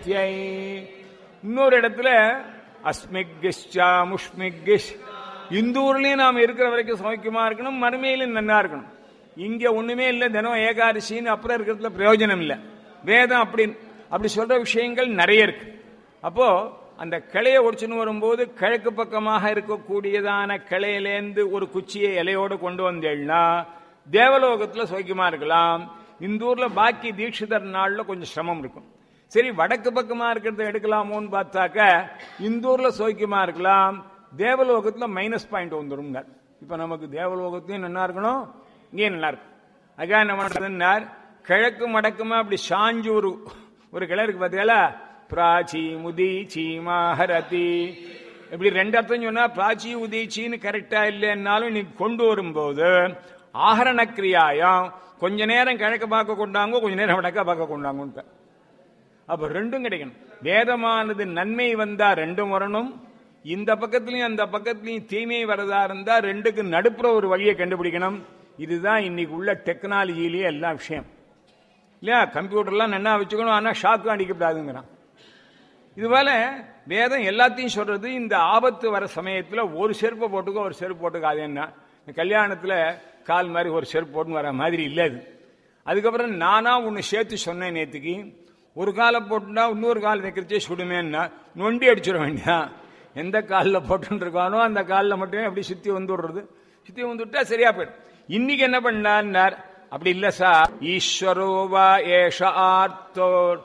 பிரத்யை இன்னொரு இடத்துல அஸ்மிகிஷ்சா முஷ்மிகிஷ் இந்த ஊர்லயும் நாம் இருக்கிற வரைக்கும் சௌக்கியமா இருக்கணும் மறுமையிலும் நன்னா இருக்கணும் இங்க ஒண்ணுமே இல்லை தினம் ஏகாதசின்னு அப்புறம் இருக்கிறதுல பிரயோஜனம் இல்லை வேதம் அப்படி அப்படி சொல்ற விஷயங்கள் நிறைய இருக்கு அப்போ அந்த கிளையை ஒடிச்சுன்னு வரும்போது கிழக்கு பக்கமாக இருக்கக்கூடியதான கிளையிலேந்து ஒரு குச்சியை இலையோடு கொண்டு வந்தேன்னா தேவலோகத்துல சௌக்கியமா இருக்கலாம் இந்த ஊர்ல பாக்கி தீட்சிதர் நாள்ல கொஞ்சம் சிரமம் இருக்கும் சரி வடக்கு பக்கமா இருக்கிறத எடுக்கலாமோன்னு பார்த்தாக்க இந்த ஊர்ல சௌக்கியமா இருக்கலாம் தேவலோகத்துல மைனஸ் பாயிண்ட் வந்துடும் இப்ப நமக்கு தேவலோகத்தையும் நல்லா இருக்கணும் இங்கேயும் நல்லா இருக்கும் அதுக்காக என்ன பண்றதுன்னார் கிழக்கு மடக்குமா அப்படி சாஞ்சு ஒரு ஒரு கிளை இருக்கு பார்த்தீங்களா பிராச்சி முதீச்சி மாஹரதி இப்படி ரெண்டு அர்த்தம் சொன்னா பிராச்சி உதீச்சின்னு கரெக்டா இல்லைன்னாலும் நீ கொண்டு வரும்போது ஆகரண கிரியாயம் கொஞ்ச நேரம் கிழக்க பார்க்க கொண்டாங்க கொஞ்ச நேரம் வடக்க பார்க்க கொண்டாங்க அப்ப ரெண்டும் கிடைக்கணும் வேதமானது நன்மை வந்தா ரெண்டும் வரணும் இந்த பக்கத்துலயும் அந்த பக்கத்துலயும் தீமை வரதா இருந்தா ரெண்டுக்கு நடுப்புற ஒரு வழியை கண்டுபிடிக்கணும் இதுதான் இன்னைக்கு உள்ள டெக்னாலஜிலேயே எல்லா விஷயம் இல்லையா கம்ப்யூட்டர்லாம் நல்லா வச்சுக்கணும் ஆனா ஷாக்கும் அடிக்கப்படாதுங்கிறான் இதுபோல வேதம் எல்லாத்தையும் சொல்றது இந்த ஆபத்து வர சமயத்துல ஒரு செருப்பை போட்டுக்கோ ஒரு செருப்பு போட்டுக்கோ அது என்ன இந்த கல்யாணத்துல கால் மாதிரி ஒரு செருப்பு போட்டுன்னு வர மாதிரி இல்லை அது அதுக்கப்புறம் நானா ஒன்னு சேர்த்து சொன்னேன் நேத்துக்கு ஒரு காலை போட்டுனா இன்னொரு கால் வைக்கிறச்சே சுடுமேன்னா நொண்டி அடிச்சிட வேண்டியதான் எந்த காலில் போட்டுன்னு இருக்கானோ அந்த காலில் மட்டுமே அப்படி சுத்தி வந்துடுறது சுத்தி வந்துட்டா சரியா போயிடும் இன்னைக்கு என்ன பண்ணார் அப்படி இல்ல சார் ஈஸ்வரோவா ஏஷ ஆர்த்தோர்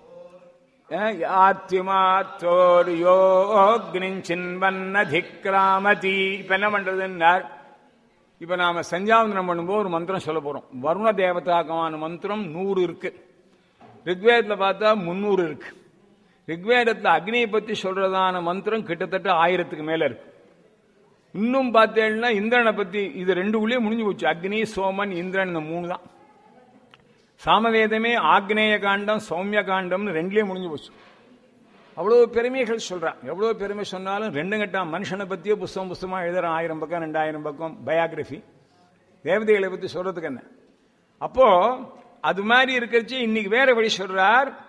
ஆத்திமாத்தோர் யோக்னிஞ்சின்வன்னதிக்ராமதி இப்ப என்ன பண்றதுன்னார் இப்ப நாம சஞ்சாவந்தனம் பண்ணும்போது ஒரு மந்திரம் சொல்ல போறோம் வருண தேவதாகமான மந்திரம் நூறு இருக்கு ரிக்வேதத்துல பார்த்தா முன்னூறு இருக்கு ரிக்வேதத்துல அக்னியை பத்தி சொல்றதான மந்திரம் கிட்டத்தட்ட ஆயிரத்துக்கு மேல இருக்கு இன்னும் பார்த்தேன்னா இந்திரனை பத்தி இது ரெண்டுக்குள்ளேயே முடிஞ்சு போச்சு அக்னி சோமன் இந்திரன் இந்த மூணு தான் சாமவேதமே ஆக்னேய காண்டம் சௌமிய காண்டம்னு ரெண்டுலயே முடிஞ்சு போச்சு அவ்வளவு பெருமைகள் சொல்றான் எவ்வளவு பெருமை சொன்னாலும் ரெண்டு கட்டம் மனுஷனை பத்தியே புஸ்தகம் புஸ்தமா எழுதுறான் ஆயிரம் பக்கம் ரெண்டாயிரம் பக்கம் பயோகிராஃபி தேவதைகளை பத்தி சொல்றதுக்கு என்ன அப்போ அது மாதிரி இருக்கிறச்சு இன்னைக்கு வேற வழி சொல்றார்